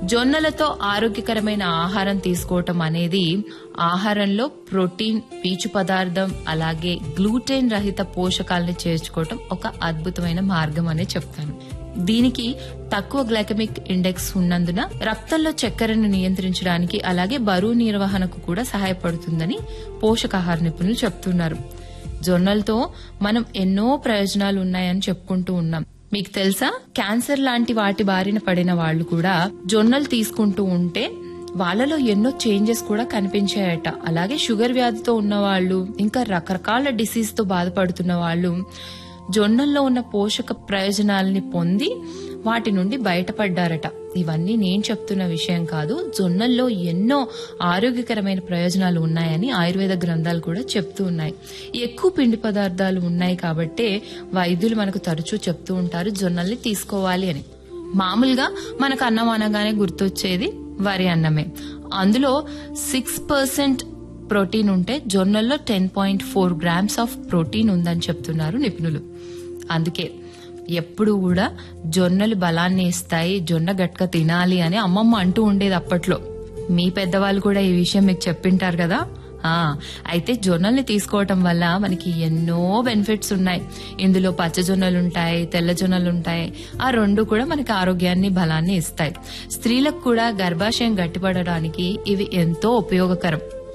జొన్నలతో ఆరోగ్యకరమైన ఆహారం తీసుకోవటం అనేది ఆహారంలో ప్రోటీన్ పీచు పదార్థం అలాగే గ్లూటెన్ రహిత పోషకాలను చేర్చుకోవటం ఒక అద్భుతమైన మార్గం అనే చెప్తాను దీనికి తక్కువ గ్లైకమిక్ ఇండెక్స్ ఉన్నందున రక్తంలో చక్కెరను నియంత్రించడానికి అలాగే బరువు నిర్వహణకు కూడా సహాయపడుతుందని పోషకాహార నిపుణులు చెప్తున్నారు జొన్నలతో మనం ఎన్నో ప్రయోజనాలు ఉన్నాయని చెప్పుకుంటూ ఉన్నాం మీకు తెలుసా క్యాన్సర్ లాంటి వాటి బారిన పడిన వాళ్ళు కూడా జొన్నలు తీసుకుంటూ ఉంటే వాళ్ళలో ఎన్నో చేంజెస్ కూడా కనిపించాయట అలాగే షుగర్ వ్యాధితో ఉన్న వాళ్ళు ఇంకా రకరకాల డిసీజ్ తో బాధపడుతున్న వాళ్ళు జొన్నల్లో ఉన్న పోషక ప్రయోజనాలని పొంది వాటి నుండి బయటపడ్డారట ఇవన్నీ నేను చెప్తున్న విషయం కాదు జొన్నల్లో ఎన్నో ఆరోగ్యకరమైన ప్రయోజనాలు ఉన్నాయని ఆయుర్వేద గ్రంథాలు కూడా చెప్తూ ఉన్నాయి ఎక్కువ పిండి పదార్థాలు ఉన్నాయి కాబట్టే వైద్యులు మనకు తరచూ చెప్తూ ఉంటారు జొన్నల్ని తీసుకోవాలి అని మామూలుగా మనకు అన్నం అనగానే గుర్తొచ్చేది వరి అన్నమే అందులో సిక్స్ పర్సెంట్ ప్రోటీన్ ఉంటే జొన్నల్లో ten point four grams of protein ఉందని చెప్తున్నారు నిపుణులు అందుకే ఎప్పుడు కూడా జొన్నలు బలాన్ని ఇస్తాయి జొన్న గట్క తినాలి అని అమ్మమ్మ అంటూ ఉండేది అప్పట్లో మీ పెద్దవాళ్ళు కూడా ఈ విషయం మీకు చెప్పింటారు కదా ఆ అయితే జొన్నల్ని తీసుకోవటం వల్ల మనకి ఎన్నో బెనిఫిట్స్ ఉన్నాయి ఇందులో పచ్చ జొన్నలు ఉంటాయి తెల్ల జొన్నలు ఉంటాయి ఆ రెండు కూడా మనకి ఆరోగ్యాన్ని బలాన్ని ఇస్తాయి స్త్రీలకు కూడా గర్భాశయం గట్టిపడడానికి ఇవి ఎంతో ఉపయోగకరం